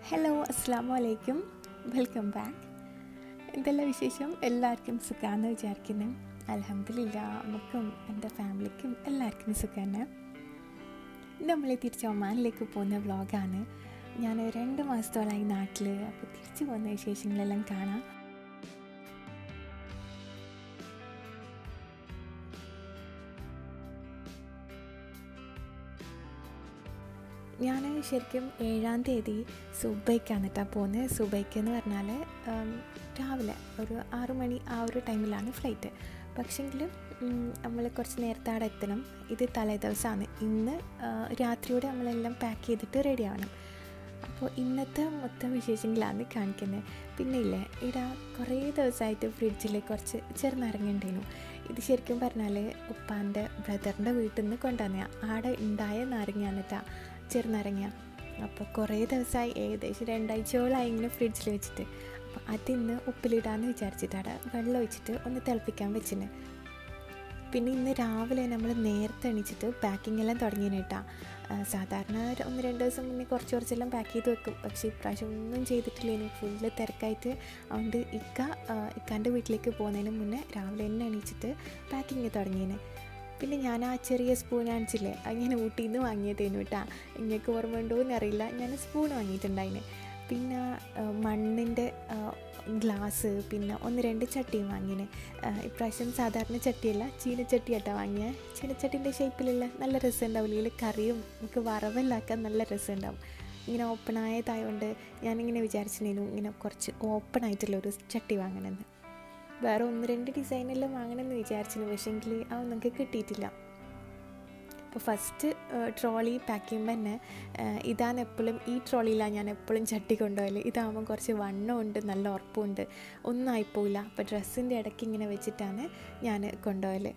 Hello അസ്സാം വലൈക്കും welcome back എന്തെല്ലാം വിശേഷം എല്ലാവർക്കും സുഖമാണെന്ന് വിചാരിക്കുന്നു അലഹമില്ല നമുക്കും എൻ്റെ ഫാമിലിക്കും എല്ലാവർക്കും സുഖമാണ് നമ്മൾ തിരിച്ച് ഒമാനിലേക്ക് പോകുന്ന വ്ളോഗാണ് ഞാൻ രണ്ട് മാസത്തോളമായി നാട്ടിൽ അപ്പോൾ തിരിച്ചു പോകുന്ന വിശേഷങ്ങളെല്ലാം കാണാം ഞാൻ ശരിക്കും ഏഴാം തീയതി സുബൈക്കാണ് കേട്ടോ പോകുന്നത് സുബൈക്ക് എന്ന് പറഞ്ഞാൽ രാവിലെ ഒരു ആറു മണി ആ ഒരു ടൈമിലാണ് ഫ്ലൈറ്റ് പക്ഷെങ്കിലും നമ്മൾ കുറച്ച് നേരത്തെ അവിടെ എത്തണം ഇത് തലേ ദിവസമാണ് ഇന്ന് രാത്രിയോടെ നമ്മളെല്ലാം പാക്ക് ചെയ്തിട്ട് റെഡി ആവണം അപ്പോൾ ഇന്നത്തെ മൊത്തം വിശേഷങ്ങളാണ് കാണിക്കുന്നത് പിന്നെ ഇല്ലേ ഇവിടെ കുറേ ദിവസമായിട്ട് ഫ്രിഡ്ജിൽ കുറച്ച് ചെറുനാരങ്ങ ഇത് ശരിക്കും പറഞ്ഞാൽ ഉപ്പാൻ്റെ ബ്രദറിൻ്റെ വീട്ടിൽ നിന്ന് കൊണ്ടുവന്ന ആടെ ഉണ്ടായ നാരങ്ങയാണ് കേട്ടോ ചെറുനാരങ്ങ അപ്പോൾ കുറേ ദിവസമായി ഏകദേശം രണ്ടാഴ്ചയോളമായി ഇങ്ങനെ ഫ്രിഡ്ജിൽ വെച്ചിട്ട് അപ്പോൾ അതിന്ന് ഉപ്പിലിടാന്ന് വിചാരിച്ചിട്ടാണ് വെള്ളം ഒഴിച്ചിട്ട് ഒന്ന് തിളപ്പിക്കാൻ വെച്ചിന് പിന്നെ ഇന്ന് രാവിലെ നമ്മൾ നേരത്തെ എണീച്ചിട്ട് പാക്കിംഗ് എല്ലാം തുടങ്ങിയെന്ന് കേട്ടാ സാധാരണ ഒന്ന് രണ്ട് ദിവസം മുന്നേ കുറച്ച് കുറച്ചെല്ലാം പാക്ക് ചെയ്ത് വെക്കും പക്ഷേ ഇപ്രാവശ്യം ഒന്നും ചെയ്തിട്ടില്ലേനു ഫുള്ള് തിരക്കായിട്ട് അതുകൊണ്ട് ഇക്ക ഇക്കാൻ്റെ വീട്ടിലേക്ക് പോകുന്നതിന് മുന്നേ രാവിലെ തന്നെ എണീച്ചിട്ട് പാക്കിങ് തുടങ്ങിയേനെ പിന്നെ ഞാൻ ആ ചെറിയ സ്പൂൺ കാണിച്ചില്ലേ അങ്ങനെ ഊട്ടിയിൽ നിന്ന് വാങ്ങിയതേനു കേട്ടാ ഇങ്ങൾക്ക് ഓർമ്മ ഉണ്ടോ എന്നറിയില്ല ഞാൻ സ്പൂൺ വാങ്ങിയിട്ടുണ്ടായിന് പിന്നെ മണ്ണിൻ്റെ ഗ്ലാസ് പിന്നെ ഒന്ന് രണ്ട് ചട്ടിയും വാങ്ങിന് ഇപ്രാവശ്യം സാധാരണ ചട്ടിയല്ല ചീനച്ചട്ടി ആട്ടാ വാങ്ങിയ ചീനച്ചട്ടിൻ്റെ ഷേപ്പിലുള്ള നല്ല രസം ഉണ്ടാവില്ല ഇതിൽ കറിയും നമുക്ക് വറവെല്ലാക്കാൻ നല്ല രസം ഉണ്ടാവും ഇങ്ങനെ ഓപ്പൺ ആയതായതുകൊണ്ട് ഞാനിങ്ങനെ വിചാരിച്ചിരുന്നു ഇങ്ങനെ കുറച്ച് ഓപ്പൺ ആയിട്ടുള്ളൊരു ചട്ടി വാങ്ങണമെന്ന് വേറെ ഒന്ന് രണ്ട് ഡിസൈനെല്ലാം വാങ്ങണമെന്ന് വിചാരിച്ചിരുന്നു പക്ഷേങ്കിൽ അതൊന്നും നമുക്ക് കിട്ടിയിട്ടില്ല അപ്പോൾ ഫസ്റ്റ് ട്രോളി പാക്ക് ചെയ്യുമ്പോൾ തന്നെ ഇതാണ് എപ്പോഴും ഈ ട്രോളിയിലാണ് ഞാൻ എപ്പോഴും ചട്ടി കൊണ്ടുപോകല് ഇതാകുമ്പോൾ കുറച്ച് വണ്ണമുണ്ട് നല്ല ഉറപ്പുണ്ട് ഒന്നും ആയിപ്പോയില്ല അപ്പോൾ ഡ്രസ്സിൻ്റെ ഇടയ്ക്ക് ഇങ്ങനെ വെച്ചിട്ടാണ് ഞാൻ കൊണ്ടുപോകല്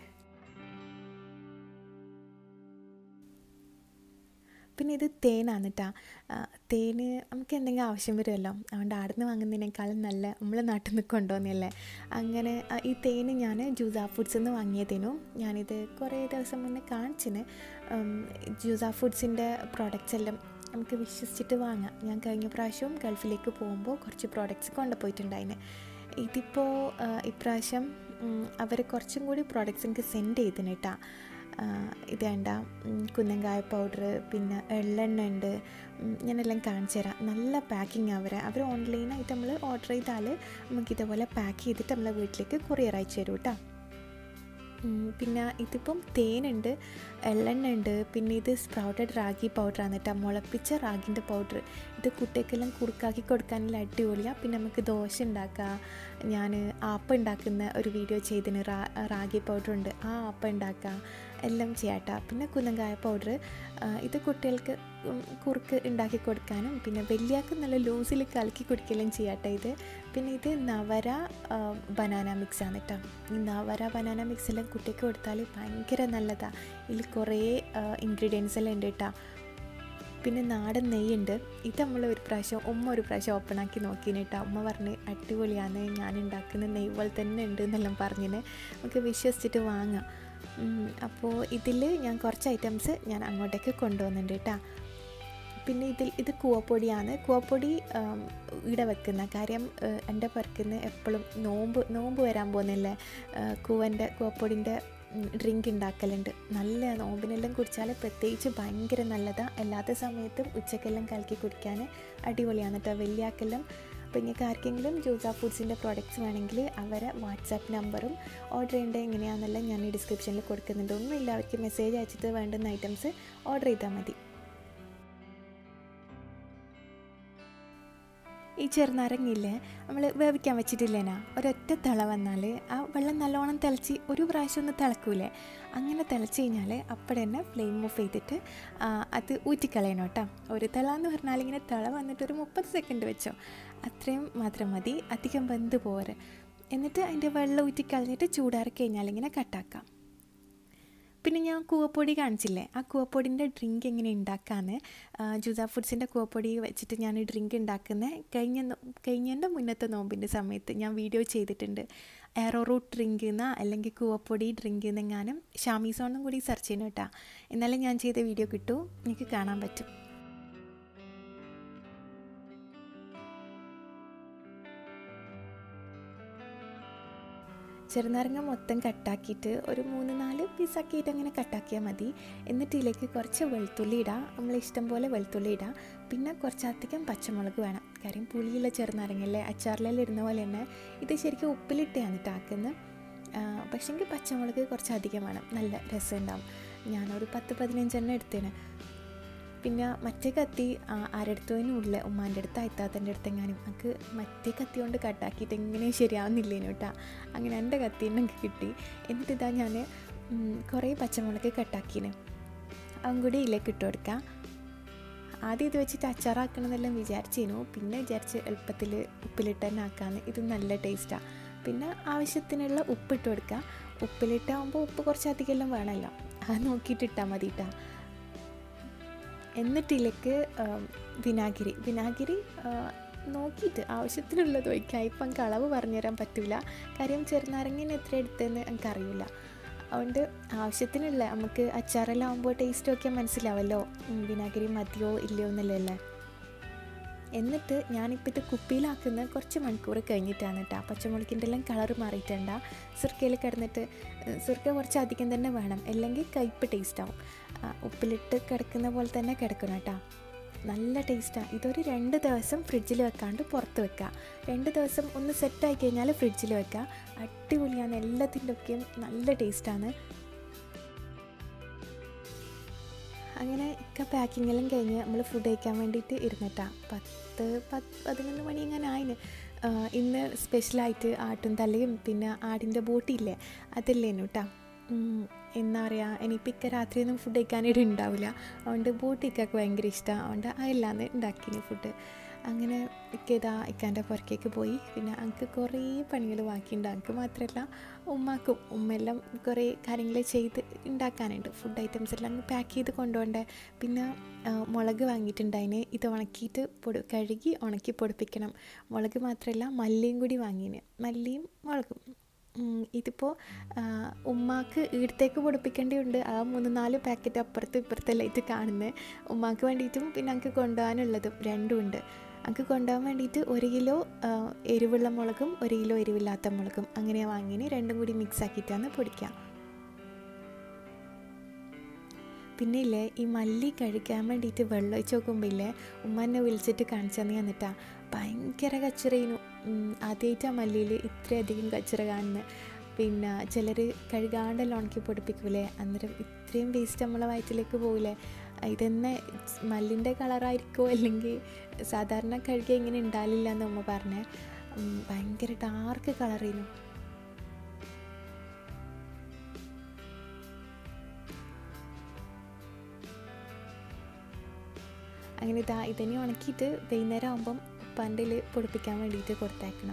പിന്നെ ഇത് തേനാണ് കേട്ടോ തേന് നമുക്ക് എന്തെങ്കിലും ആവശ്യം വരുമല്ലോ അതുകൊണ്ട് ആടുന്ന് വാങ്ങുന്നതിനേക്കാളും നല്ല നമ്മൾ നാട്ടിൽ നിന്ന് കൊണ്ടുവന്നല്ലേ അങ്ങനെ ഈ തേന് ഞാൻ ജൂസാ ഫുഡ്സിൽ നിന്ന് വാങ്ങിയതേനു ഞാനിത് കുറേ ദിവസം മുന്നേ കാണിച്ചിന് ജൂസാ ഫുഡ്സിൻ്റെ പ്രോഡക്റ്റ്സ് എല്ലാം നമുക്ക് വിശ്വസിച്ചിട്ട് വാങ്ങാം ഞാൻ കഴിഞ്ഞ പ്രാവശ്യവും ഗൾഫിലേക്ക് പോകുമ്പോൾ കുറച്ച് പ്രോഡക്റ്റ്സ് കൊണ്ടുപോയിട്ടുണ്ടായിന് ഇതിപ്പോൾ ഇപ്രാവശ്യം അവർ കുറച്ചും കൂടി പ്രോഡക്റ്റ്സ് എനിക്ക് സെൻഡ് ചെയ്തിന് കേട്ടോ ഇത് വേണ്ട കുന്നങ്കായ പൗഡർ പിന്നെ എള്ളെണ്ണ ഉണ്ട് ഞാനെല്ലാം കാണിച്ചു തരാം നല്ല പാക്കിംഗ് അവരെ അവർ ഓൺലൈനായിട്ട് നമ്മൾ ഓർഡർ ചെയ്താൽ നമുക്ക് ഇതേപോലെ പാക്ക് ചെയ്തിട്ട് നമ്മളെ വീട്ടിലേക്ക് കൊറിയർ അയച്ചു തരും കേട്ടോ പിന്നെ ഇതിപ്പം തേനുണ്ട് എള്ളെണ്ണ ഉണ്ട് പിന്നെ ഇത് സ്പ്രൗട്ടഡ് റാഗി പൗഡറാണ് കേട്ടോ മുളപ്പിച്ച റാഗിൻ്റെ പൗഡർ ഇത് കുട്ടികൾക്കെല്ലാം കുറുക്കാക്കി കൊടുക്കാനുള്ള അടിപൊളിയാണ് പിന്നെ നമുക്ക് ദോശ ഉണ്ടാക്കാം ഞാൻ ആപ്പ ഉണ്ടാക്കുന്ന ഒരു വീഡിയോ ചെയ്തിന് റാ റാഗി പൗഡർ ഉണ്ട് ആ ആപ്പ ഉണ്ടാക്കാം എല്ലാം ചെയ്യാട്ടോ പിന്നെ കുന്നങ്കായ പൗഡർ ഇത് കുട്ടികൾക്ക് കുറുക്ക് ഉണ്ടാക്കി കൊടുക്കാനും പിന്നെ വലിയാൾക്ക് നല്ല ലൂസിൽ കലക്കി കുടിക്കലും ചെയ്യാട്ടോ ഇത് പിന്നെ ഇത് നവര ബനാന മിക്സ് ആണ് കേട്ടോ ഈ നവര ബനാന മിക്സ് എല്ലാം കുട്ടിക്ക് കൊടുത്താൽ ഭയങ്കര നല്ലതാണ് ഇതിൽ കുറേ ഇൻഗ്രീഡിയൻസ് എല്ലാം ഉണ്ട് കേട്ടോ പിന്നെ നാടൻ നെയ്യുണ്ട് ഇത് നമ്മൾ ഒരു പ്രാവശ്യം ഉമ്മ ഒരു പ്രാവശ്യം ഓപ്പൺ ആക്കി നോക്കിന് കേട്ടോ ഉമ്മ പറഞ്ഞ് അടിപൊളിയാണ് ഞാൻ ഉണ്ടാക്കുന്ന നെയ്യ് പോലെ തന്നെ ഉണ്ട് എന്നെല്ലാം പറഞ്ഞിന് നമുക്ക് വിശ്വസിച്ചിട്ട് വാങ്ങാം അപ്പോൾ ഇതിൽ ഞാൻ കുറച്ച് ഐറ്റംസ് ഞാൻ അങ്ങോട്ടേക്ക് കൊണ്ടുവന്നിട്ടുണ്ട് കേട്ടോ പിന്നെ ഇതിൽ ഇത് കൂവപ്പൊടിയാണ് കൂവപ്പൊടി ഇവിടെ വെക്കുന്ന കാര്യം എൻ്റെ പുറക്കുന്ന എപ്പോഴും നോമ്പ് നോമ്പ് വരാൻ പോകുന്നില്ലേ കൂവൻ്റെ കൂവപ്പൊടിൻ്റെ ഡ്രിങ്ക് ഉണ്ടാക്കലുണ്ട് നല്ല നോമ്പിനെല്ലാം കുടിച്ചാൽ പ്രത്യേകിച്ച് ഭയങ്കര നല്ലതാണ് അല്ലാത്ത സമയത്തും ഉച്ചക്കെല്ലാം കലക്കി കുടിക്കാൻ അടിപൊളിയാണ് കേട്ടോ വലിയാക്കെല്ലാം അപ്പോൾ നിങ്ങൾക്ക് ആർക്കെങ്കിലും ജൂസ ഫുഡ്സിൻ്റെ പ്രോഡക്റ്റ്സ് വേണമെങ്കിൽ അവരെ വാട്സാപ്പ് നമ്പറും ഓർഡർ ചെയ്യേണ്ടത് എങ്ങനെയാണെന്നെല്ലാം ഞാൻ ഈ ഡിസ്ക്രിപ്ഷനിൽ കൊടുക്കുന്നുണ്ട് ഒന്നുമില്ല അവർക്ക് മെസ്സേജ് അയച്ചിട്ട് വേണ്ടുന്ന ഐറ്റംസ് ഓർഡർ ചെയ്താൽ മതി ഈ ചെറുനാരങ്ങയില്ലേ നമ്മൾ വേവിക്കാൻ വെച്ചിട്ടില്ലേനാ ഒരൊറ്റ തിള വന്നാൽ ആ വെള്ളം നല്ലോണം തിളച്ച് ഒരു പ്രാവശ്യം ഒന്ന് തിളക്കൂലേ അങ്ങനെ തിളച്ച് കഴിഞ്ഞാൽ അപ്പോഴെ തന്നെ ഫ്ലെയിം ഓഫ് ചെയ്തിട്ട് അത് ഊറ്റിക്കളയണം കേട്ടോ ഒരു തിള എന്ന് പറഞ്ഞാൽ ഇങ്ങനെ തിള വന്നിട്ട് ഒരു മുപ്പത് സെക്കൻഡ് വെച്ചോ അത്രയും മാത്രം മതി അധികം വെന്ത് പോരെ എന്നിട്ട് അതിൻ്റെ വെള്ളം ഊറ്റിക്കളഞ്ഞിട്ട് ചൂടാറി കഴിഞ്ഞാൽ ഇങ്ങനെ കട്ടാക്കാം പിന്നെ ഞാൻ കൂവപ്പൊടി കാണിച്ചില്ലേ ആ കൂവപ്പൊടിൻ്റെ ഡ്രിങ്ക് എങ്ങനെ ഉണ്ടാക്കാന്ന് ജുസ ഫുഡ്സിൻ്റെ കൂവപ്പൊടി വെച്ചിട്ട് ഞാൻ ഡ്രിങ്ക് ഉണ്ടാക്കുന്ന കഴിഞ്ഞ കഴിഞ്ഞതിൻ്റെ മുന്നത്തെ നോമ്പിൻ്റെ സമയത്ത് ഞാൻ വീഡിയോ ചെയ്തിട്ടുണ്ട് എയറോ റൂട്ട് ഡ്രിങ്ക് എന്നാ അല്ലെങ്കിൽ കൂവപ്പൊടി ഡ്രിങ്ക് എന്നെങ്ങാനും ഷാമീസോണും കൂടി സെർച്ച് ചെയ്യണം കേട്ടോ എന്നാലും ഞാൻ ചെയ്ത വീഡിയോ കിട്ടൂ എനിക്ക് കാണാൻ പറ്റും ചെറുനാരങ്ങ മൊത്തം കട്ടാക്കിയിട്ട് ഒരു മൂന്ന് നാല് പീസാക്കിയിട്ട് അങ്ങനെ കട്ടാക്കിയാൽ മതി എന്നിട്ട് ഇതിലേക്ക് കുറച്ച് വെളുത്തുള്ളി ഇടാം നമ്മൾ ഇഷ്ടം പോലെ വെളുത്തുള്ളി ഇടാം പിന്നെ കുറച്ചധികം പച്ചമുളക് വേണം കാര്യം പുളിയുള്ള ചെറുനാരങ്ങയല്ലേ അച്ചാറിലെല്ലാം ഇടുന്ന പോലെ തന്നെ ഇത് ശരിക്കും ഉപ്പിലിട്ടാണ് കേട്ടോ ആക്കുന്നത് പക്ഷെങ്കിൽ പച്ചമുളക് കുറച്ച് അധികം വേണം നല്ല രസം ഉണ്ടാവും ഞാനൊരു പത്ത് പതിനഞ്ചെണ്ണം എടുത്തേന് പിന്നെ മറ്റേ കത്തി ആരെടുത്തതിനും ഉള്ള ഉമ്മാൻ്റെ അടുത്ത് അയത്താത്തൻ്റെ അടുത്ത് എങ്ങാനും നമുക്ക് മറ്റേ കത്തി കൊണ്ട് കട്ടാക്കിയിട്ട് എങ്ങനെയും ശരിയാവുന്നില്ലേനു കേട്ടോ അങ്ങനെ എൻ്റെ കത്തി തന്നെ എനിക്ക് കിട്ടി എന്നിട്ട് ഇതാ ഞാൻ കുറേ പച്ചമുളക് കട്ടാക്കിന് അതും കൂടി ഇതിലേക്ക് ഇട്ട് കൊടുക്കാം ആദ്യം ഇത് വെച്ചിട്ട് അച്ചാറാക്കണമെന്നെല്ലാം വിചാരിച്ചിരുന്നു പിന്നെ വിചാരിച്ച് എളുപ്പത്തിൽ ഉപ്പിലിട്ട് തന്നെ ആക്കാമെന്ന് ഇത് നല്ല ടേസ്റ്റാണ് പിന്നെ ആവശ്യത്തിനുള്ള ഉപ്പിട്ട് കൊടുക്കുക ഉപ്പിലിട്ടാകുമ്പോൾ ഉപ്പ് കുറച്ചധികം എല്ലാം വേണമല്ലോ അത് നോക്കിയിട്ട് ഇട്ടാൽ മതി കേട്ടോ എന്നിട്ടിലേക്ക് വിനാഗിരി വിനാഗിരി നോക്കിയിട്ട് ആവശ്യത്തിനുള്ളത് ഒഴിക്കാം ഇപ്പം എനിക്ക് അളവ് പറഞ്ഞുതരാൻ പറ്റില്ല കാര്യം ചെറുനാരങ്ങനെ എത്ര എടുത്തതെന്ന് എനിക്കറിയില്ല അതുകൊണ്ട് ആവശ്യത്തിനുള്ള നമുക്ക് അച്ചാറെല്ലാം ആകുമ്പോൾ ടേസ്റ്റ് നോക്കിയാൽ മനസ്സിലാവല്ലോ വിനാഗിരി മതിയോ ഇല്ലയോ എന്നല്ലേ എന്നിട്ട് ഞാനിപ്പോൾ ഇത് കുപ്പിയിലാക്കുന്ന കുറച്ച് മണിക്കൂർ കഴിഞ്ഞിട്ടാണ് കേട്ടോ പച്ചമുളകിൻ്റെ എല്ലാം കളർ മാറിയിട്ടുണ്ട സിർക്കയിൽ കിടന്നിട്ട് സിർക്ക കുറച്ച് അധികം തന്നെ വേണം അല്ലെങ്കിൽ കയ്പ്പ് ടേസ്റ്റ് ആവും ഉപ്പിലിട്ട് കിടക്കുന്ന പോലെ തന്നെ കിടക്കണം കേട്ടോ നല്ല ടേസ്റ്റാണ് ഇതൊരു രണ്ട് ദിവസം ഫ്രിഡ്ജിൽ വെക്കാണ്ട് പുറത്ത് വെക്കുക രണ്ട് ദിവസം ഒന്ന് സെറ്റായി കഴിഞ്ഞാൽ ഫ്രിഡ്ജിൽ വെക്കുക അടിപൊളിയാണ് എല്ലാത്തിൻ്റെ ഒക്കെയും നല്ല ടേസ്റ്റാണ് അങ്ങനെ ഒക്കെ പാക്കിങ്ങെല്ലാം കഴിഞ്ഞ് നമ്മൾ ഫുഡ് കഴിക്കാൻ വേണ്ടിയിട്ട് ഇരുന്നിട്ടാണ് പത്ത് പത്ത് പതിനൊന്ന് മണി ഇങ്ങനെ ആയിന് ഇന്ന് സ്പെഷ്യലായിട്ട് ആട്ടും തലയും പിന്നെ ആടിൻ്റെ ബോട്ടില്ലേ അതല്ലേനു കേട്ടോ എന്താ പറയുക ഇനിയിപ്പോൾ ഇക്ക രാത്രിയൊന്നും ഫുഡ് കഴിക്കാനായിട്ട് ഉണ്ടാവില്ല അതുകൊണ്ട് ബോട്ടിക്കൊക്കെ ഭയങ്കര ഇഷ്ടമാണ് അതുകൊണ്ട് അതെല്ലാന്ന് ഉണ്ടാക്കിന് ഫുഡ് അങ്ങനെ ഇക്ക ഇതാ ഇക്കാൻ്റെ പുറക്കേക്ക് പോയി പിന്നെ എനിക്ക് കുറേ പണികൾ ബാക്കിയുണ്ട് എനിക്ക് മാത്രമല്ല ഉമ്മാക്കും ഉമ്മയെല്ലാം കുറേ കാര്യങ്ങൾ ചെയ്ത് ഉണ്ടാക്കാനുണ്ട് ഫുഡ് ഐറ്റംസ് എല്ലാം പാക്ക് ചെയ്ത് കൊണ്ടുപോകണ്ടേ പിന്നെ മുളക് വാങ്ങിയിട്ടുണ്ടായിന് ഇത് ഉണക്കിയിട്ട് പൊടി കഴുകി ഉണക്കി പൊടിപ്പിക്കണം മുളക് മാത്രമല്ല മല്ലിയും കൂടി വാങ്ങിന് മല്ലിയും മുളകും ഇതിപ്പോൾ ഉമ്മാക്ക് ഈടത്തേക്ക് പൊടിപ്പിക്കേണ്ടിയുണ്ട് ആ മൂന്ന് നാല് പാക്കറ്റ് അപ്പുറത്തും ഇപ്പുറത്തെല്ലായിട്ട് കാണുന്നത് ഉമ്മാക്ക് വേണ്ടിയിട്ടും പിന്നെ എനിക്ക് കൊണ്ടുപോകാനുള്ളതും രണ്ടും ഉണ്ട് എനിക്ക് കൊണ്ടുപോകാൻ വേണ്ടിയിട്ട് ഒരു കിലോ എരിവുള്ള മുളകും ഒരു കിലോ എരിവില്ലാത്ത മുളകും അങ്ങനെ വാങ്ങിന് രണ്ടും കൂടി മിക്സ് ആക്കിയിട്ടാണ് പൊടിക്കുക പിന്നെ ഇല്ലേ ഈ മല്ലി കഴിക്കാൻ വേണ്ടിയിട്ട് വെള്ളം ഒഴിച്ച് നോക്കുമ്പോൾ ഇല്ലേ ഉമ്മ എന്നെ വിളിച്ചിട്ട് കാണിച്ചു തന്നെ എന്നിട്ടാ ഭയങ്കര കച്ചറയിനു ആദ്യമായിട്ടാണ് മല്ലിയിൽ ഇത്രയധികം കച്ചറ കാണുന്നത് പിന്നെ ചിലർ കഴുകാണ്ടെല്ലാം ഉണക്കി പൊടിപ്പിക്കൂലേ അന്നേരം ഇത്രയും വേസ്റ്റ് നമ്മളെ വയറ്റിലേക്ക് പോകില്ലേ ഇതെന്നെ മല്ലിൻ്റെ കളറായിരിക്കുമോ അല്ലെങ്കിൽ സാധാരണ കഴുകിയ ഇങ്ങനെ ഉണ്ടാവില്ല എന്ന് അമ്മ പറഞ്ഞേ ഭയങ്കര ഡാർക്ക് കളറിനു അങ്ങനെ ഇതാ ഇതിനെ ഉണക്കിയിട്ട് വൈകുന്നേരം ആകുമ്പം പണ്ടിൽ പൊടിപ്പിക്കാൻ വേണ്ടിയിട്ട് കൊടുത്തയക്കണം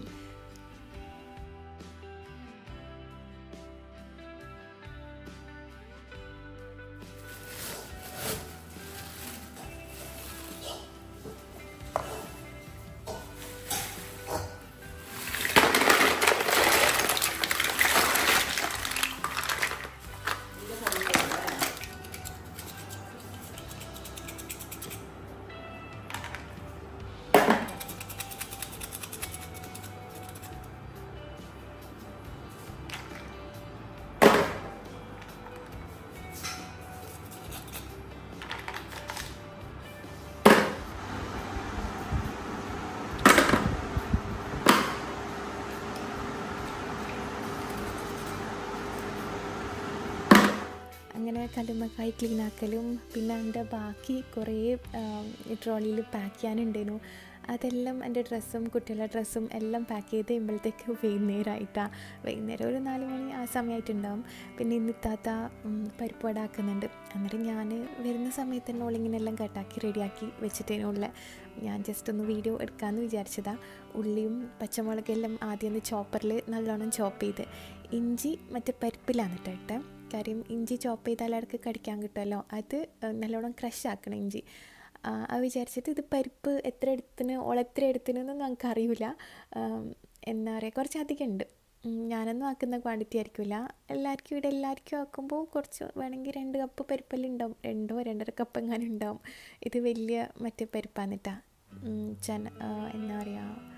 അങ്ങനെ കല്ലുമ്മക്കായി ക്ലീൻ ആക്കലും പിന്നെ എൻ്റെ ബാക്കി കുറേ ട്രോളിയിൽ പാക്ക് ചെയ്യാനുണ്ടായിരുന്നു അതെല്ലാം എൻ്റെ ഡ്രസ്സും കുട്ടികളുടെ ഡ്രസ്സും എല്ലാം പാക്ക് ചെയ്ത് കഴിയുമ്പോഴത്തേക്ക് വൈകുന്നേരമായിട്ടാണ് വൈകുന്നേരം ഒരു നാല് മണി ആ സമയമായിട്ടുണ്ടാവും പിന്നെ ഇന്ന് ഇത്താത്ത പരിപ്പ് വട ആക്കുന്നുണ്ട് അന്നേരം ഞാൻ വരുന്ന സമയത്ത് തന്നെ ഓളിങ്ങനെല്ലാം കട്ടാക്കി റെഡിയാക്കി വെച്ചിട്ടേനുള്ള ഞാൻ ജസ്റ്റ് ഒന്ന് വീഡിയോ എടുക്കാമെന്ന് വിചാരിച്ചതാണ് ഉള്ളിയും പച്ചമുളകെല്ലാം ആദ്യം ഒന്ന് ചോപ്പറിൽ നല്ലോണം ചോപ്പ് ചെയ്ത് ഇഞ്ചി മറ്റേ പരിപ്പിലാണ് കേട്ടോ ഇട്ടേ കാര്യം ഇഞ്ചി ചോപ്പ് ചെയ്താൽ ഇടയ്ക്ക് കടിക്കാൻ കിട്ടുമല്ലോ അത് നല്ലോണം ക്രഷ് ആക്കണം ഇഞ്ചി അത് വിചാരിച്ചിട്ട് ഇത് പരിപ്പ് എത്ര എടുത്തിന് ഓളെത്ര എടുത്തിനൊന്നും ഞങ്ങൾക്ക് അറിയില്ല എന്താ പറയുക കുറച്ച് അധികം ഉണ്ട് ഞാനൊന്നും ആക്കുന്ന ക്വാണ്ടിറ്റി ആയിരിക്കില്ല എല്ലാവർക്കും ഇവിടെ എല്ലാവർക്കും ആക്കുമ്പോൾ കുറച്ച് വേണമെങ്കിൽ രണ്ട് കപ്പ് പരിപ്പെല്ലാം ഉണ്ടാവും രണ്ടോ രണ്ടര കപ്പ് എങ്ങാനും ഉണ്ടാവും ഇത് വലിയ മറ്റേ പരിപ്പാന്നിട്ടാ ചന എന്താ പറയുക